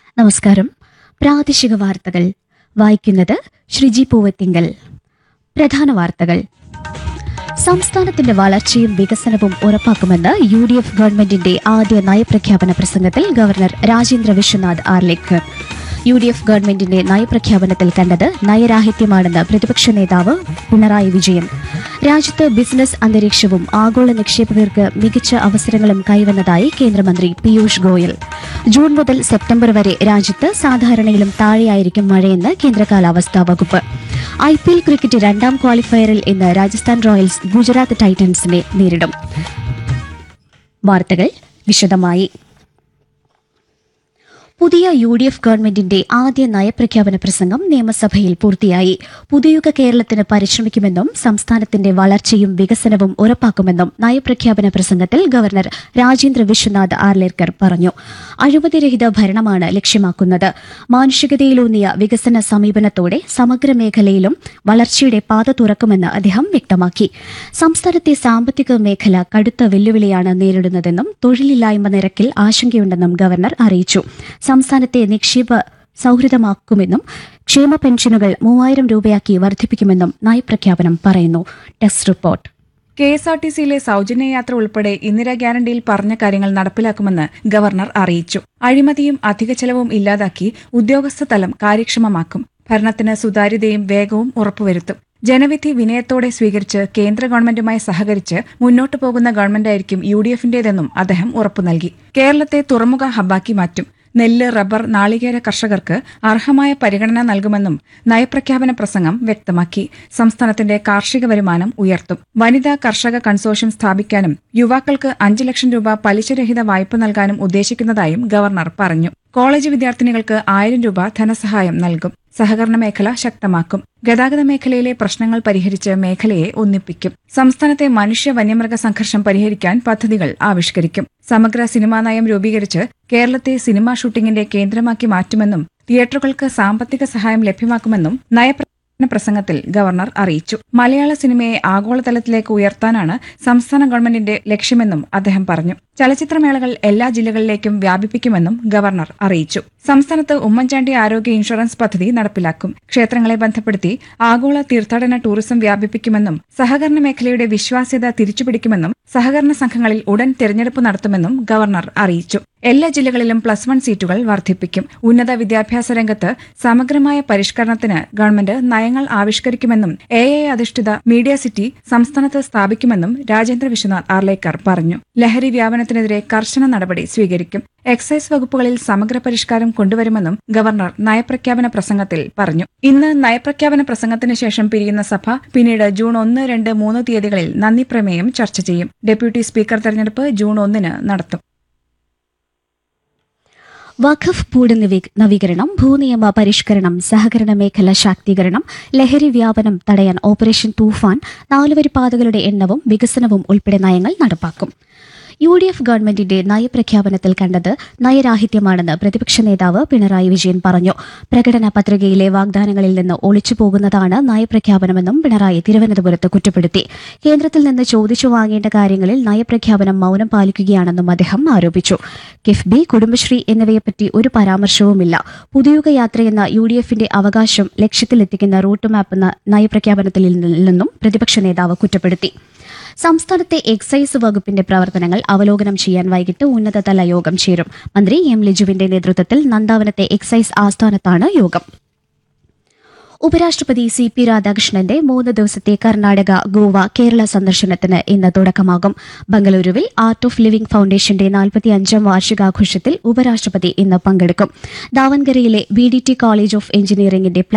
നമസ്കാരം പ്രാദേശിക വാർത്തകൾ വായിക്കുന്നത് ശ്രീജി പൂവത്തിങ്കൽ പ്രധാന വാർത്തകൾ സംസ്ഥാനത്തിന്റെ വളർച്ചയും വികസനവും ഉറപ്പാക്കുമെന്ന് യു ഡി എഫ് ഗവൺമെന്റിന്റെ ആദ്യ നയപ്രഖ്യാപന പ്രസംഗത്തിൽ governor Rajendra Vishwanath Arlekar U D F ഗവൺമെന്റിന്റെ നയപ്രഖ്യാപനത്തിൽ കണ്ടത് നയരാഹിത്യമാണെന്ന് പ്രതിപക്ഷ നേതാവ് പിണറായി വിജയൻ രാജ്യത്ത് ബിസിനസ് അന്തരീക്ഷവും ആഗോള നിക്ഷേപകർക്ക് മികച്ച അവസരങ്ങളും കൈവന്നതായി കേന്ദ്രമന്ത്രി പീയൂഷ് ഗോയൽ ജൂൺ മുതൽ സെപ്റ്റംബർ വരെ രാജ്യത്ത് സാധാരണയിലും താഴെയായിരിക്കും മഴയെന്ന് കേന്ദ്ര കാലാവസ്ഥാ വകുപ്പ് ഐ പി എൽ ക്രിക്കറ്റ് രണ്ടാം ക്വാളിഫയറിൽ ഇന്ന് രാജസ്ഥാൻ റോയൽസ് ഗുജറാത്ത് ടൈറ്റൻസിനെ നേരിടും വാർത്തകൾ വിശദമായി പുതിയ യു ഡി എഫ് ഗവൺമെന്റിന്റെ ആദ്യ നയപ്രഖ്യാപന പ്രസംഗം നിയമസഭയിൽ പൂർത്തിയായി പുതിയുഗ കേരളത്തിന് പരിശ്രമിക്കുമെന്നും സംസ്ഥാനത്തിന്റെ വളർച്ചയും വികസനവും ഉറപ്പാക്കുമെന്നും നയപ്രഖ്യാപന പ്രസംഗത്തിൽ ഗവർണർ രാജേന്ദ്ര വിശ്വനാഥ് ആർലേക്കർ പറഞ്ഞു അഴിമതിരഹിത ഭരണമാണ് ലക്ഷ്യമാക്കുന്നത് മാനുഷികതയിലൂന്നിയ വികസന സമീപനത്തോടെ സമഗ്ര മേഖലയിലും വളർച്ചയുടെ പാത തുറക്കുമെന്ന് അദ്ദേഹം വ്യക്തമാക്കി സംസ്ഥാനത്തെ സാമ്പത്തിക മേഖല കടുത്ത വെല്ലുവിളിയാണ് നേരിടുന്നതെന്നും തൊഴിലില്ലായ്മ നിരക്കിൽ ആശങ്കയുണ്ടെന്നും ഗവർണർ അറിയിച്ചു സംസ്ഥാനത്തെ നിക്ഷേപ സൌഹൃദമാക്കുമെന്നും ക്ഷേമ പെൻഷനുകൾ മൂവായിരം രൂപയാക്കി വർദ്ധിപ്പിക്കുമെന്നും നയപ്രഖ്യാപനം പറയുന്നു test report K S R T സിയിലെ സൗജന്യ യാത്ര ഉൾപ്പെടെ ഇന്ദിരാ ഗ്യാരണ്ടിയിൽ പറഞ്ഞ കാര്യങ്ങൾ നടപ്പിലാക്കുമെന്ന് ഗവർണർ അറിയിച്ചു അഴിമതിയും അധിക ചെലവും ഇല്ലാതാക്കി ഉദ്യോഗസ്ഥ തലം കാര്യക്ഷമമാക്കും ഭരണത്തിന് സുതാര്യതയും വേഗവും ഉറപ്പുവരുത്തും ജനവിധി വിനയത്തോടെ സ്വീകരിച്ച് കേന്ദ്ര ഗവൺമെന്റുമായി സഹകരിച്ച് മുന്നോട്ടു പോകുന്ന ഗവൺമെന്റായിരിക്കും യു ഡി എഫിന്റേതെന്നും അദ്ദേഹം ഉറപ്പു നൽകി കേരളത്തെ തുറമുഖ ഹബ്ബാക്കി മാറ്റും നെല്ല് റബ്ബർ നാളികേര കർഷകർക്ക് അർഹമായ പരിഗണന നൽകുമെന്നും നയപ്രഖ്യാപന പ്രസംഗം വ്യക്തമാക്കി സംസ്ഥാനത്തിന്റെ കാർഷിക വരുമാനം ഉയർത്തും വനിതാ കർഷക കൺസോർഷ്യം സ്ഥാപിക്കാനും യുവാക്കൾക്ക് അഞ്ച് ലക്ഷം രൂപ പലിശരഹിത വായ്പ നൽകാനും ഉദ്ദേശിക്കുന്നതായും ഗവർണർ പറഞ്ഞു കോളേജ് വിദ്യാർത്ഥിനികൾക്ക് ആയിരം രൂപ ധനസഹായം നൽകും സഹകരണ മേഖല ശക്തമാക്കും ഗതാഗത മേഖലയിലെ പ്രശ്നങ്ങൾ പരിഹരിച്ച് മേഖലയെ ഒന്നിപ്പിക്കും സംസ്ഥാനത്തെ മനുഷ്യ വന്യമൃഗ സംഘർഷം പരിഹരിക്കാൻ പദ്ധതികൾ ആവിഷ്കരിക്കും സമഗ്ര സിനിമാ നയം രൂപീകരിച്ച് കേരളത്തെ സിനിമാ ഷൂട്ടിംഗിന്റെ കേന്ദ്രമാക്കി മാറ്റുമെന്നും തിയേറ്ററുകൾക്ക് സാമ്പത്തിക സഹായം ലഭ്യമാക്കുമെന്നും നയപ്ര പ്രസംഗത്തിൽ ഗവർണർ അറിയിച്ചു മലയാള സിനിമയെ ആഗോളതലത്തിലേക്ക് ഉയർത്താനാണ് സംസ്ഥാന ഗവൺമെന്റിന്റെ ലക്ഷ്യമെന്നും അദ്ദേഹം പറഞ്ഞു ചലച്ചിത്രമേളകൾ എല്ലാ ജില്ലകളിലേക്കും വ്യാപിപ്പിക്കുമെന്നും ഗവർണർ അറിയിച്ചു സംസ്ഥാനത്ത് ഉമ്മൻചാണ്ടി ആരോഗ്യ ഇൻഷുറൻസ് പദ്ധതി നടപ്പിലാക്കും ക്ഷേത്രങ്ങളെ ബന്ധപ്പെടുത്തി ആഗോള തീർത്ഥാടന ടൂറിസം വ്യാപിപ്പിക്കുമെന്നും സഹകരണ മേഖലയുടെ വിശ്വാസ്യത തിരിച്ചുപിടിക്കുമെന്നും സഹകരണ സംഘങ്ങളിൽ ഉടൻ തെരഞ്ഞെടുപ്പ് നടത്തുമെന്നും ഗവർണർ അറിയിച്ചു എല്ലാ ജില്ലകളിലും പ്ലസ് വൺ സീറ്റുകൾ വർദ്ധിപ്പിക്കും ഉന്നത വിദ്യാഭ്യാസ രംഗത്ത് സമഗ്രമായ പരിഷ്കരണത്തിന് ഗവൺമെന്റ് നയങ്ങൾ ആവിഷ്കരിക്കുമെന്നും എ ഐ അധിഷ്ഠിത മീഡിയ സിറ്റി സംസ്ഥാനത്ത് സ്ഥാപിക്കുമെന്നും രാജേന്ദ്ര വിശ്വനാഥ് ആർലേക്കർ പറഞ്ഞു ലഹരി വ്യാപനത്തിനെതിരെ കർശന നടപടി സ്വീകരിക്കും എക്സൈസ് വകുപ്പുകളിൽ സമഗ്ര പരിഷ്കാരം കൊണ്ടുവരുമെന്നും ഗവർണർ നയപ്രഖ്യാപന പ്രസംഗത്തിൽ പറഞ്ഞു ഇന്ന് നയപ്രഖ്യാപന പ്രസംഗത്തിന് ശേഷം പിരിയുന്ന സഭ പിന്നീട് ജൂൺ ഒന്ന് രണ്ട് മൂന്ന് തീയതികളിൽ നന്ദി പ്രമേയം ചർച്ച ചെയ്യും ഡെപ്യൂട്ടി സ്പീക്കർ തെരഞ്ഞെടുപ്പ് ജൂൺ ഒന്നിന് നടത്തും വഖഫ് ബോർഡ് നവീ- നവീകരണം ഭൂനിയമ പരിഷ്കരണം സഹകരണ മേഖല ശാക്തീകരണം ലഹരി വ്യാപനം തടയാൻ ഓപ്പറേഷൻ തൂഫാൻ നാലുവരി പാതകളുടെ എണ്ണവും വികസനവും ഉൾപ്പെടെ നയങ്ങൾ നടപ്പാക്കും യു ഡി എഫ് ഗവൺമെന്റിന്റെ നയപ്രഖ്യാപനത്തിൽ കണ്ടത് നയരാഹിത്യമാണെന്ന് പ്രതിപക്ഷ നേതാവ് പിണറായി വിജയൻ പറഞ്ഞു പ്രകടന പത്രികയിലെ വാഗ്ദാനങ്ങളിൽ നിന്ന് ഒളിച്ചു പോകുന്നതാണ് നയപ്രഖ്യാപനമെന്നും പിണറായി തിരുവനന്തപുരത്ത് കുറ്റപ്പെടുത്തി കേന്ദ്രത്തിൽ നിന്ന് ചോദിച്ചു വാങ്ങേണ്ട കാര്യങ്ങളിൽ നയപ്രഖ്യാപനം മൌനം പാലിക്കുകയാണെന്നും അദ്ദേഹം ആരോപിച്ചു കിഫ്ബി കുടുംബശ്രീ എന്നിവയെപ്പറ്റി ഒരു പരാമർശവുമില്ല പുതിയുഗ യാത്രയെന്ന യു ഡി എഫിന്റെ അവകാശം ലക്ഷ്യത്തിലെത്തിക്കുന്ന റൂട്ട് മാപ്പ് എന്ന നയപ്രഖ്യാപനത്തിൽ നിന്നും പ്രതിപക്ഷ നേതാവ് കുറ്റപ്പെടുത്തി സംസ്ഥാനത്തെ എക്സൈസ് വകുപ്പിന്റെ പ്രവർത്തനങ്ങൾ അവലോകനം ചെയ്യാൻ വൈകിട്ട് ഉന്നതതല യോഗം ചേരും മന്ത്രി എം ലിജുവിന്റെ നേതൃത്വത്തിൽ നന്ദാവനത്തെ എക്സൈസ് ആസ്ഥാനത്താണ് യോഗം ഉപരാഷ്ട്രപതി സി പി രാധാകൃഷ്ണന്റെ മൂന്ന് ദിവസത്തെ കർണാടക ഗോവ കേരള സന്ദർശനത്തിന് ഇന്ന് തുടക്കമാകും ബംഗളൂരുവിൽ ആർട്ട് ഓഫ് ലിവിംഗ് ഫൌണ്ടേഷന്റെ നാൽപ്പത്തിയഞ്ചാം വാർഷികാഘോഷത്തിൽ ഉപരാഷ്ട്രപതി ഇന്ന് പങ്കെടുക്കും ദാവൻഗരയിലെ B D T college of എഞ്ചിനീയറിംഗിന്റെ